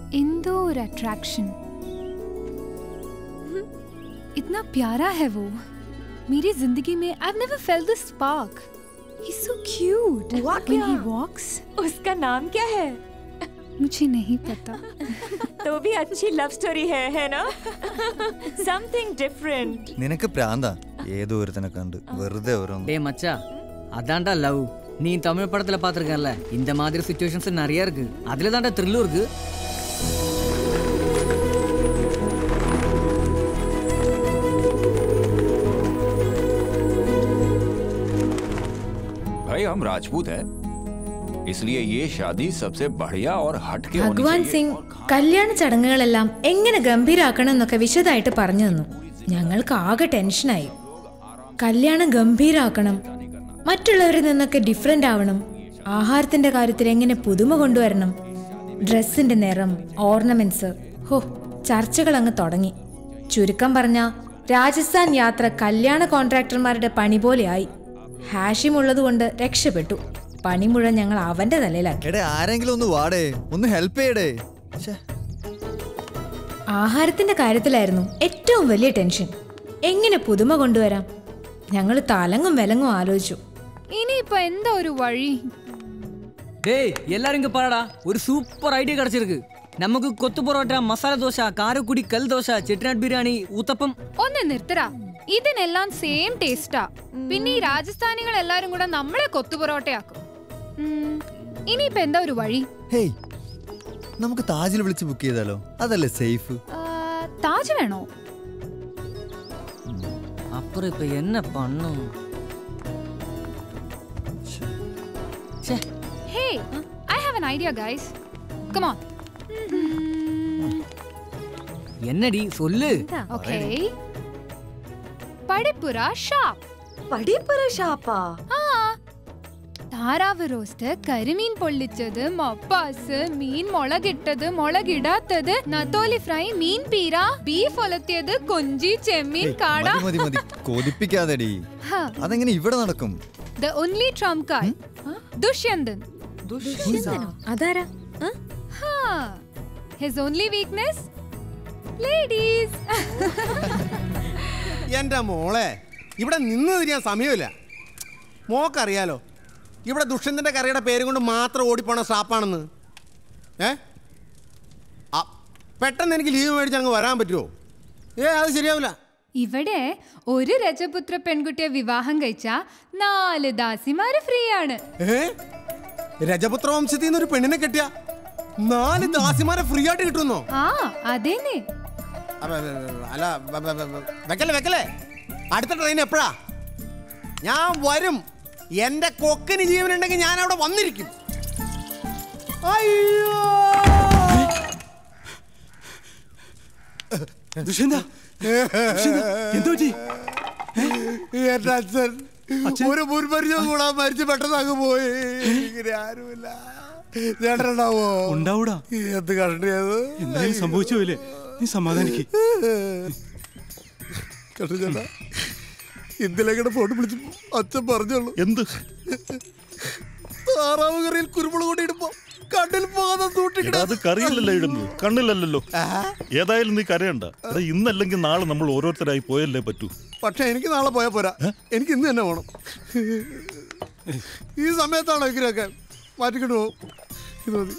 एंदो और अट्रैक्शन इतना प्यारा है वो मेरी जिंदगी में I never felt this spark he so cute हुआ व्हेन क्या? ही वॉक्स उसका नाम क्या है मुझे नहीं पता तो भी अच्छी लव स्टोरी है है ना समथिंग डिफरेंट നിനക്ക് പ്രാന്താ ഏതോ ഒരുത്തനെ കണ്ട് വെറുതെ ഓരോന്ന് டே மச்சா அதான்டா லவ் நீ தமிழ் படத்துல பாத்திருக்கல இந்த மாதிரி சுச்சுவேஷன்ஸ் நிறைய இருக்கு அதுல தான்டா த்ரில்லும் இருக்கு भाई हम राजपूत हैं इसलिए ये शादी सबसे बढ़िया और हटके होनी ഭഗവാൻ चाहिए സിംഗ് കല്യാണ ചടങ്ങുകളെല്ലാം എങ്ങനെ ഗംഭീരാക്കണം എന്നൊക്കെ വിശദമായിട്ട് പറഞ്ഞു തന്നു ഞങ്ങൾക്ക് ആകെ ടെൻഷനായി കല്യാണം ഗംഭീരാക്കണം മറ്റുള്ളവരിൽ നിന്നൊക്കെ ഡിഫറെൻ്റ് ആവണം ആഹാരത്തിന്റെ കാര്യത്തിൽ എങ്ങനെ പുതുമ കൊണ്ടുവരണം ഡ്രസ്സിന്റെ നിറം ഓർണമെന്റ്സ് ഹോ ചർച്ചകൾ അങ്ങ് തുടങ്ങി ചുരുക്കം പറഞ്ഞ രാജസ്ഥാൻ യാത്ര കല്യാണ കോൺട്രാക്ടർമാരുടെ പണി പോലെയായി ഹാഷിം ഉള്ളതുകൊണ്ട് രക്ഷപ്പെട്ടു പണി മുഴുവൻ ഞങ്ങൾ അവന്റെ തലയിലാക്കി എടേ ആരെങ്കിലും ഒന്ന് വാടേ ഒന്ന് ഹെൽപ്പ് ചെയ്യടേ ശ്ശേ. ആഹാരത്തിന്റെ കാര്യത്തിലായിരുന്നു ഏറ്റവും വലിയ ടെൻഷൻ എങ്ങനെ പുതുമ കൊണ്ടുവരാം ഞങ്ങൾ തലങ്ങും വിലങ്ങും ആലോചിച്ചു ഇനിയിപ്പോ എന്താ ഒരു വഴി டேய் எல்லாரும் இங்க பாருடா ஒரு சூப்பர் ஐடியா கிடைச்சிருக்கு நமக்கு கொத்து பரோட்டா மசாலா தோசை காரக்குடி கல் தோசை செட்டிநாட் பிரியாணி ஊத்தப்பம் ഒന്ന് നിർത്തടാ ഇതിനെല്ലാം സെയിം ടേസ്റ്റാ പിന്നെ ഈ രാജസ്ഥാനികൾ എല്ലാരും കൂടെ നമ്മളെ കൊത്തുപൊറോട്ടയാക്കും ഉം, ഇനിയിപ്പോ എന്താ ഒരു വഴി ഹേയ് നമുക്ക് താജിൽ വിളിച്ച് ബുക്ക് ചെയ്താലോ അതല്ലേ സേഫ് ആ, താജ് വേണോ அப்புறம் இப்ப என்ன பண்ணும் ச்சே hey I have an idea guys come on என்னடி சொல்லு ഓക്കേ പടിപ്പുര ഷാപ്പ് പടിപ്പുര ഷാപ്പാ ആ താറാവ് റോസ്റ്റ് കരിമീൻ പൊള്ളിച്ചത് മപ്പാസ് മീൻ മുളകിട്ടത് മുളകിടാത്തത് നത്തോലി ഫ്രൈ മീൻ പീര ബീഫ് ഒലത്തിയത് കൊഞ്ചി ചെമ്മീൻ കാട മതി മതി മതി കൊതിപ്പിക്കാതെടി അതെങ്ങനെ ഇവിടെ നടക്കും the only trump card Dushyanthan അതാരാ ഹിസ് ഓൺലി വീക്ക്നെസ് ലേഡീസ് എന്റെ മോളെ ഇവിടെ നിന്ന് തിരിയാൻ സമയമില്ല മോക്കറിയാലോ ഇവിടെ ദുഷ്യന്തന്റെ കറിയുടെ പേരും കൊണ്ട് മാത്രം ഓടിപ്പോണ സ്റ്റാപ്പാണെന്ന് ഏ ആ, പെട്ടെന്ന് എനിക്ക് ലീവ് മേടിച്ച് അങ്ങ് വരാൻ പറ്റുമോ ഏ അത് ശരിയാവില്ല ഇവിടെ ഒരു രജപുത്ര പെൺകുട്ടിയെ വിവാഹം കഴിച്ച നാല് ദാസിമാര് ഫ്രീ ആണ് ഏ രജപുത്ര വംശത്തിൽ നിന്ന് ഒരു പെണ്ണിനെ കെട്ടിയ നാല് ദാസിമാരെ ഫ്രീ ആയിട്ട് കിട്ടുന്നോ ആ അതേനെ അപ്പ, അപ്പ, അപ്പ, അല്ല ബ, ബ, ബ, ബ, വെക്കല്ലേ വെക്കല്ലേ അടുത്ത ട്രെയിൻ എപ്പോഴാ ഞാൻ വരും എന്റെ കൊക്കിന് ജീവനുണ്ടെങ്കിൽ ഞാൻ അവിടെ വന്നിരിക്കും അയ്യോ ദുഷ്യന്ത എന്തു പറ്റി എന്റെ അച്ഛൻ ഒരു മുൻപരിചയം കൂടാൻ മരിച്ചു പെട്ടെന്ന് അങ്ങ് പോയി ഇങ്ങനെ ആരുമില്ല ചേട്ടനുണ്ടാവോ ഉണ്ടാവൂടാ എന്ത് കണ്ടിയത് എന്തായാലും സംഭവിച്ചു പോയില്ലേ നീ സമാധാനിക്ക് കണ്ടു ചേട്ടാ ഇന്ത്യയിലേക്കിടെ ഫോൺ വിളിച്ചു അച്ഛൻ പറഞ്ഞോളൂ എന്ത് താറാവ് കറിയിൽ കുരുമുളക് കൂടി ഇടുമ്പോ കണ്ണിൽ പോകാതെ എടാ, സൂക്ഷിക്കണം അത് കറിയിലല്ല ഇടുന്നത് കണ്ണിലല്ലല്ലോ ഏതായാലും നീ കരയണ്ട എടാ ഇന്നല്ലെങ്കിൽ നാളെ നമ്മൾ ഓരോരുത്തരായി പോയല്ലേ പറ്റൂ പക്ഷെ എനിക്ക് നാളെ പോയാൽ പോരാ എനിക്ക് ഇന്ന് തന്നെ വേണം ഈ സമയത്താണോ ഇങ്ങനെയൊക്കെ മാറ്റിക്കൊണ്ട് പോകും ഇത് മതി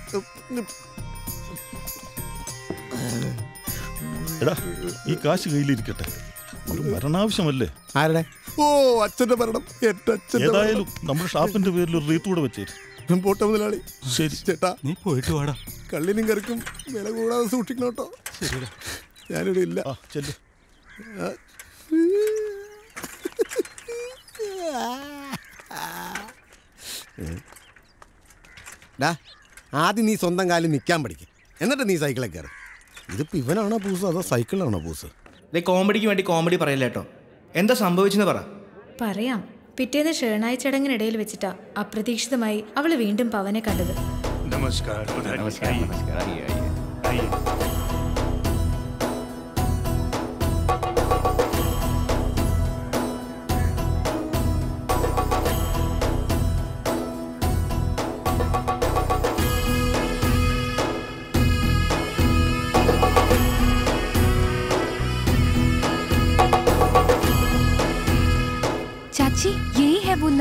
എടാ ഈ കാശ് കയ്യിലിരിക്കട്ടെ ഒരു മരണാവശ്യമല്ലേ ആരുടെ ഓ അച്ഛന്റെ മരണം എന്റെ അച്ഛന്റെ ഏതായാലും നമ്മുടെ ഷാപ്പിന്റെ പേരിൽ ഒരു റീത്ത് കൂടെ വെച്ചേര് മരണം. പോട്ടെ മുതലാളി ശരി ചേട്ടാ നീ പോയിട്ട് വാടാ കള്ളിനും കറിക്കും വില കൂടാതെ സൂക്ഷിക്കണം കേട്ടോ ശരിടാ ഞാനിവിടെ ഇല്ല ആ ചെല്ല് ഡാ ആദ്യം നീ സ്വന്തം കാലിൽ നിൽക്കാൻ പഠിക്കും എന്നിട്ട് നീ സൈക്കിളിൽ കയറി ഇതിപ്പോ ഇവനാണോ പൂസ് അതോ സൈക്കിളാണോ പൂസ് ദേ കോമഡിക്ക് വേണ്ടി കോമഡി പറയില്ല കേട്ടോ എന്താ സംഭവിച്ചെന്ന് പറ പറയാം പിറ്റേന്ന് ഷേണായി ചടങ്ങിനിടയിൽ വെച്ചിട്ടാ അപ്രതീക്ഷിതമായി അവള് വീണ്ടും പവനെ കണ്ടത് നമസ്കാർ नमस्कार नमस्कार आइए आइए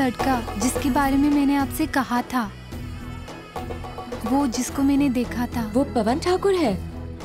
लड़का जिसके बारे में मैंने आपसे कहा था वो जिसको मैंने देखा था वो पवन ठाकुर है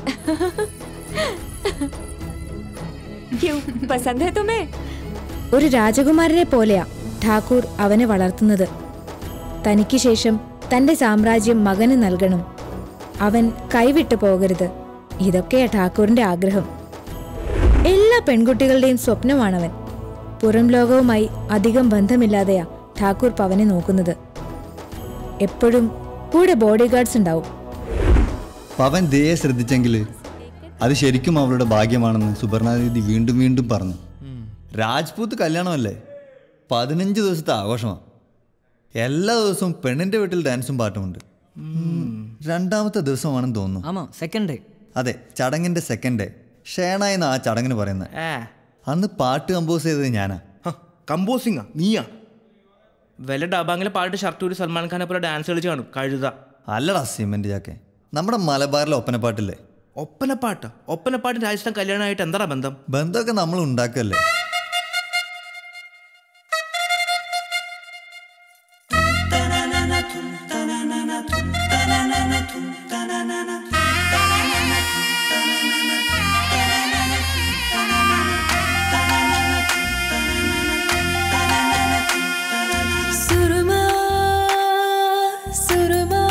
क्यों पसंद है तुम्हें ഒരു രാജകുമാരനെ പോലെയാ ഠാക്കൂർ അവനെ വളർത്തുന്നത് തനിക്ക് ശേഷം തന്റെ സാമ്രാജ്യം മകന് നൽകണം അവൻ കൈവിട്ടു പോകരുത് ഇതൊക്കെയാ ഠാക്കൂറിന്റെ ആഗ്രഹം എല്ലാ പെൺകുട്ടികളുടെയും സ്വപ്നമാണവൻ പുറം ലോകവുമായി അധികം ബന്ധമില്ലാതെയാ ഠാക്കൂർ പവനെ നോക്കുന്നത് എപ്പോഴും കൂടെ ബോഡി ഗാർഡ്സ് ഉണ്ടാവും പവൻ ദയെ ശ്രദ്ധിച്ചെങ്കിൽ അത് ശരിക്കും അവളുടെ ഭാഗ്യമാണെന്ന് സുവർണാദിതി വീണ്ടും വീണ്ടും പറഞ്ഞു രാജ്പൂത്ത് കല്യാണമല്ലേ പതിനഞ്ച് ദിവസത്തെ ആഘോഷമാണ് എല്ലാ ദിവസവും പെണ്ണിന്റെ വീട്ടിൽ ഡാൻസും പാട്ടുമുണ്ട് രണ്ടാമത്തെ ദിവസമാണെന്ന് തോന്നുന്നു ആമാ സെക്കൻഡ് ഡേ അതെ ചടങ്ങിന്റെ സെക്കൻഡ് ഡേ ഷേണ എന്ന ആ ചടങ്ങിന് പറയുന്നത് അന്ന് പാട്ട് കമ്പോസ് ചെയ്തത് ഞാനാ കമ്പോസിങ്ങാ നീയാ വല്ല ഡബാങ്ങിലെ പാട്ട് ഷർട്ട് ഒരു സൽമാൻ ഖാനെ പോലെ ഡാൻസ് കളിച്ച് കാണും കഴുത അല്ലടാ സിമെന്റ് ചാക്കെ നമ്മുടെ മലബാറിലെ ഒപ്പനപ്പാട്ടില്ലേ ഒപ്പനപ്പാട്ട് ഒപ്പനപ്പാട്ട് രാജസ്ഥാൻ കല്യാണമായിട്ട് എന്താ ബന്ധം ബന്ധമൊക്കെ നമ്മൾ ഉണ്ടാക്കല്ലേ സുറുമാ സുറുമാ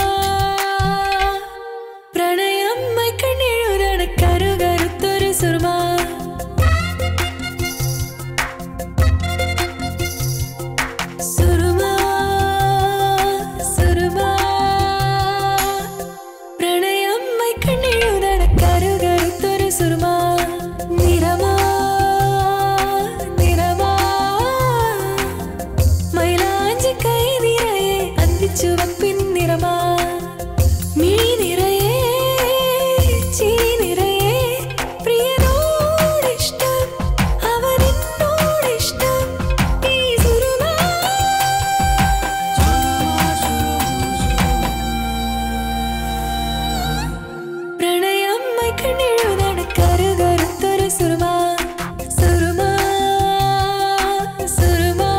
പ്രണയം മൈക്കണ്ണെഴുതണ കരുകരുത്തൊരു സുറുമാ സുറുമാ സുറുമാ പ്രണയം മൈക്കണ്ണെഴുതണ കരുകരുത്തൊരു സുറുമാ നിറമാ നിറമാ മൈലാഞ്ചി കൈ നിറയെ അന്തിച്ചുവപ്പിൻ നിറമാ മിഴി നിറയെ ചിരി നിറയെ പ്രിയനോടിഷ്ടം അവനെന്നോടിഷ്ടം ഈ സുറുമാ പ്രണയം മൈക്കണ്ണെഴുതാണ് കരുകരുത്തൊരു സുറുമാ സുറുമാ സുറുമാ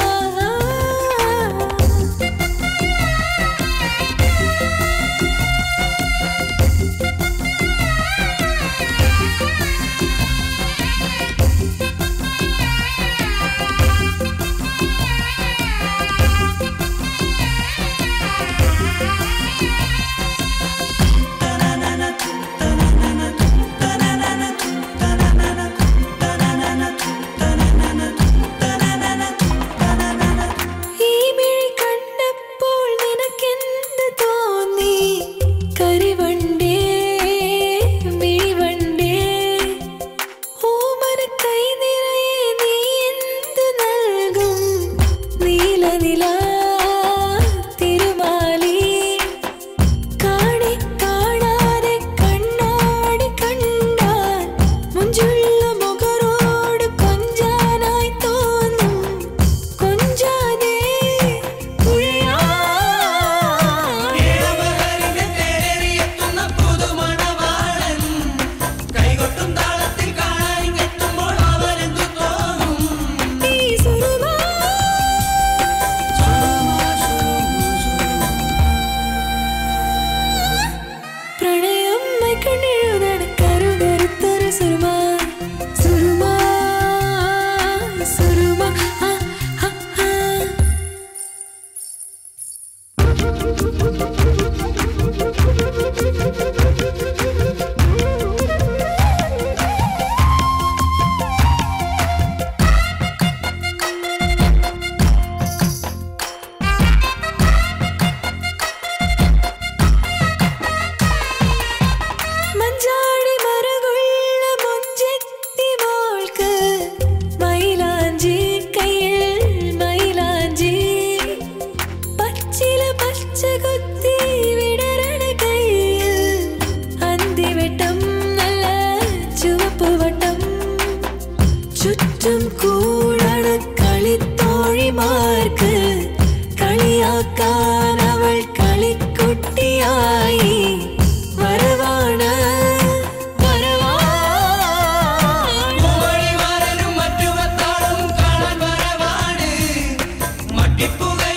ഈ മിഴി കണ്ടപ്പോൾ നിനക്കെന്ത് തോന്നി കരിവണ്ടേ മിഴിവണ്ടേ ഓമന കൈ നിറയെ നീ എന്ത് നൽകും നീലനില തിരുമാലി കാണി കാണാതെ കണ്ണാടി കണ്ടാൽ മുഞ്ചുള്ള മുഖറോട് കൊഞ്ചാനായി തോന്നും കൊഞ്ചാതെ പ്രണയം മൈക്കണ്ണെഴുതാണ് കരുകരുത്തൊരു സുറുമാ സുറുമാ സുറുമാ ആ ആ ആ മഞ്ചാടി മറുകുള്ള മുഞ്ചെത്തി മോൾക്ക് മൈലാഞ്ചി കയ്യിൽ മൈലാഞ്ചി പച്ചില പച്ച കുത്തി വിടരണ കയ്യിൽ അന്തിവെട്ടം നല്ല ചുവപ്പ് വട്ടം ചുറ്റും കൂടണ കളിത്തോഴിമാർക്ക് കളിയാക്കാൻ അവൾ കളിക്കുട്ടിയായി വരവാണ് മറ്റുവത്താളും കാണാൻ വരവാണ് മട്ടിപ്പുകൾ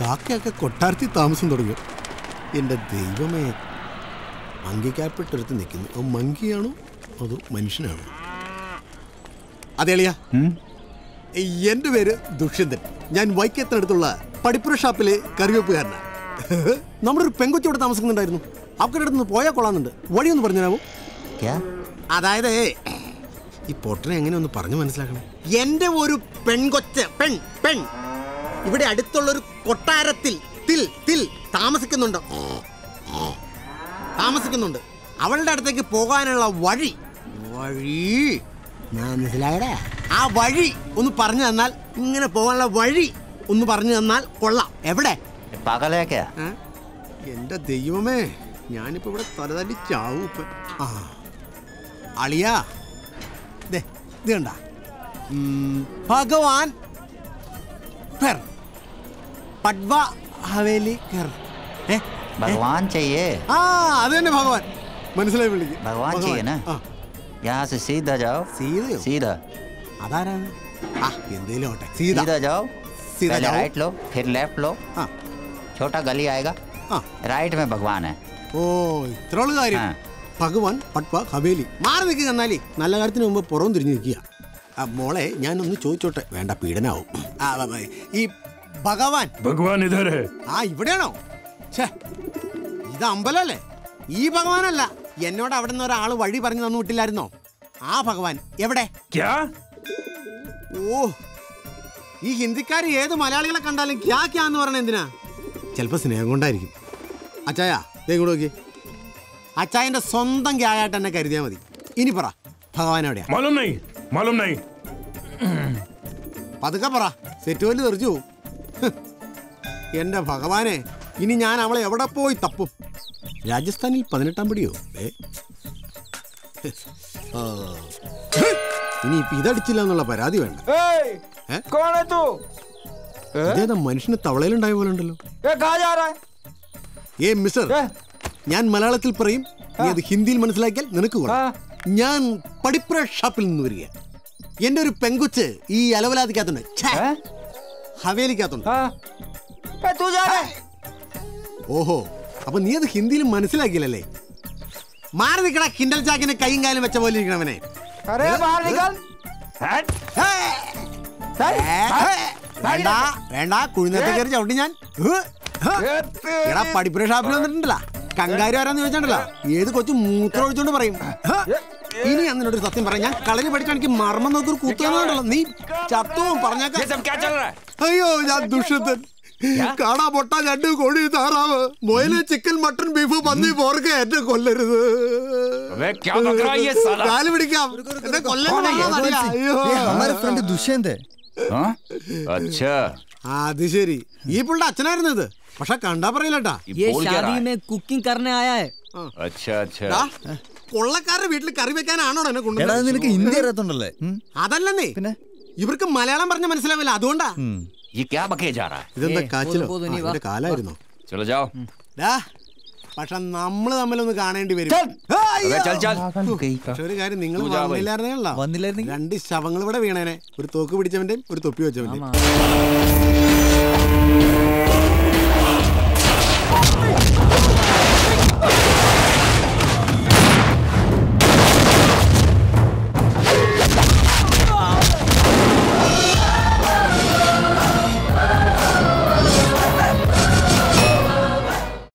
കാക്കയൊക്കെ കൊട്ടാരത്തിൽ താമസം തുടങ്ങി എൻ്റെ ദൈവമേ മങ്കിക്കാൽപ്പെട്ടെടുത്ത് നിൽക്കുന്നു അത് മങ്കിയാണോ അതോ മനുഷ്യനാണോ അതെളിയാ എൻ്റെ പേര് ദുഷ്യന്തൻ ഞാൻ വൈക്കത്തിനടുത്തുള്ള പടിപ്പുര ഷാപ്പിലെ കറിവെപ്പുകാരനാണ് നമ്മുടെ ഒരു പെങ്കൊച്ചി ഇവിടെ താമസിക്കുന്നുണ്ടായിരുന്നു അവരുടെ അടുത്ത് നിന്ന് പോയാൽ കൊള്ളാന്നുണ്ട് വഴിയൊന്ന് പറഞ്ഞുതരാമോ അതായത് ഈ പൊട്ടനെ എങ്ങനെ ഒന്ന് പറഞ്ഞു മനസ്സിലാക്കണം എൻ്റെ ഒരു പെൺകൊച്ച് പെൺ പെൺ ഇവിടെ അടുത്തുള്ള ഒരു കൊട്ടാരത്തിൽ തിൽ തിൽ താമസിക്കുന്നുണ്ട് താമസിക്കുന്നുണ്ട് അവളുടെ അടുത്തേക്ക് പോകാനുള്ള വഴി വഴി മനസ്സിലായടാ ആ വഴി ഒന്ന് പറഞ്ഞു തന്നാൽ ഇങ്ങനെ പോകാനുള്ള വഴി ഒന്ന് പറഞ്ഞു തന്നാൽ കൊള്ളാം എവിടെ പകലേക്കാ ഏ? എന്റെ ദൈവമേ ഞാനിപ്പോ ഇവിടെ തലതല്ലി ചാവും ഇപ്പൊ ആ അളിയാ ദേ ഇത് കണ്ട ഭഗവാൻ ഫെർ പഡ്വ ഹവേലി കെർ ഏ? भगवान चाहिए ആ അത് തന്നെ ഭഗവാൻ മനസ്സിലായി വിളിക്കും भगवान चाहिए ना यहाँ से सीधा जाओ सीधे सीधा അതാരാണ് ആ എന്തേലും ആവട്ടെ സീത सीधा जाओ सीधा पहले जाओ। राइट लो फिर लेफ्ट लो हाँ। छोटा गली आएगा राइट में भगवान है ഓ ഇത്രയുള്ള കാര്യം ഭഗവാൻ പട്വ ഹവേലി മാറി നിൽക്കുക എന്നാലേ നല്ല കാര്യത്തിന് മുമ്പ് പുറം തിരിഞ്ഞു നിൽക്കുക ആ മോളെ ഞാനൊന്ന് ചോദിച്ചോട്ടെ വേണ്ട പീഡനാവും ആ, ആ, ആ, ഈ ഭഗവാൻ भगवान इधर है ആ ഇവിടെയാണോ ഛേ ഇത് അമ്പലല്ലേ ഈ ഭഗവാനല്ല എന്നോട് അവിടെ നിന്ന് ഒരാൾ വഴി പറഞ്ഞു തന്നു വിട്ടില്ലായിരുന്നോ ആ ഭഗവാൻ എവിടെ क्या ഓ ഈ ഹിന്ദിക്കാർ ഏത് മലയാളികളെ കണ്ടാലും ക്യാ ക്യാ എന്ന് പറയണ എന്തിനാ ചിലപ്പോൾ സ്നേഹം കൊണ്ടായിരിക്കും അച്ചായ ദേ ഇങ്ങോട്ട് നോക്കി അച്ചായന്റെ സ്വന്തം ക്യായായിട്ട് എന്നെ കരുതിയാൽ മതി ഇനി പറ ഭഗവാൻ എവിടെയാ मालूम नहीं मालूम नहीं പതുക്കെ പറ സെറ്റ് വല്ലു തെറിച്ചു പോവും ഹ്. എന്റെ ഭഗവാനെ ഇനി ഞാൻ അവളെ എവിടെ പോയി തപ്പും രാജസ്ഥാനിൽ പതിനെട്ടാം പിടിയോ ഏ ആ. ഇനി ഇപ്പൊ ഇതടിച്ചില്ല എന്നുള്ള പരാതി വേണ്ട ഏ? ഇതേതാ മനുഷ്യന് തവളയിലുണ്ടായ പോലെ ഉണ്ടല്ലോ ഏ മിസ്റ്റർ ഞാൻ മലയാളത്തിൽ പറയും നീ അത് ഹിന്ദിയിൽ മനസ്സിലാക്കിയാൽ നിനക്ക് കൊള്ളാം ഞാൻ പടിപ്പുര ഷാപ്പിൽ നിന്ന് വരിക എന്റെ ഒരു പെങ്കുച്ച് ഈ അലവലാതിക്കകത്തുണ്ട് ഛേ, ഹവേലിക്കകത്തുണ്ട് ഓഹോ അപ്പൊ നീ അത് ഹിന്ദിയിൽ മനസ്സിലാക്കിയില്ലല്ലേ മാറി നിൽക്കണ കിൻഡൽ ചാക്കിന്റെ കൈയും കാലും വെച്ച പോലെ ഇരിക്കണവനെ വേണ്ട വേണ്ട കുഴിനത്തെ കയറി ചവിട്ടി ഞാൻ ഹ്, ഹ്. എടാ പഠിപ്പുര ഷാപ്പിൽ വന്നിട്ടുണ്ടല്ല കങ്കാരി ആരാന്ന് ചോദിച്ചിട്ടുണ്ടല്ലോ ഏത് കൊച്ചു മൂത്രം ഒഴിച്ചോണ്ട് പറയും ഹ്. ഇനി എന്നോട് ഒരു സത്യം പറയാം ഞാൻ കളരി പഠിച്ചാൽ എനിക്ക് മർമ്മം നോക്കി ഒരു കുത്തുന്നുണ്ടല്ലോ നീ ചത്തുവും പറഞ്ഞേക്കാം അയ്യോ ഞാൻ ദുഷ്യത്തൻ കാണാ പൊട്ട രണ്ട് കോഴി താറാവ് മൊയില് ചിക്കൻ മട്ടൺ ബീഫ് പന്നി പോർക്ക് എന്നെ കൊല്ലരുത് अबे क्या बक रहा है ये साला കാല് പിടിക്കാം എന്നെ കൊല്ലരുത് എന്നറിയാം. അയ്യോ हमारे फ्रेंड दुष्यंत है हाँ? अच्छा ആ, അത് ശരി ഈ പുള്ളിയുടെ അച്ഛനായിരുന്നു ഇത് പക്ഷെ കണ്ടാ പറയില്ലട്ടാ ये शादी में कुकिंग करने आया है अच्छा अच्छा ടാ, കൊള്ളക്കാരുടെ വീട്ടിൽ കറി വെക്കാനാണോ എന്നെ എടാ കൊണ്ടുവന്നത് നിനക്ക് ഹിന്ദി അറിയത്തുണ്ടല്ലേ ഉം. അതല്ലെന്നേ ഇവർക്ക് മലയാളം പറഞ്ഞ മനസ്സിലാവില്ല അതുകൊണ്ടാ ये क्या बके जा रहा है ഇതെന്താ കാച്ചിലോ ഇതിന്റെ കാലായിരുന്നോ चलो जाओ ഡാ പക്ഷെ നമ്മള് തമ്മിലൊന്ന് കാണേണ്ടി വരും अबे चल चल പക്ഷെ ഒരു കാര്യം നിങ്ങൾ തൂ ജാ ബൈ. വന്നില്ലായിരുന്നേ രണ്ട് ശവങ്ങൾ ഇവിടെ വീണേനെ ഒരു തോക്ക് പിടിച്ചവന്റെയും ഒരു തൊപ്പി വെച്ചവന്റെയും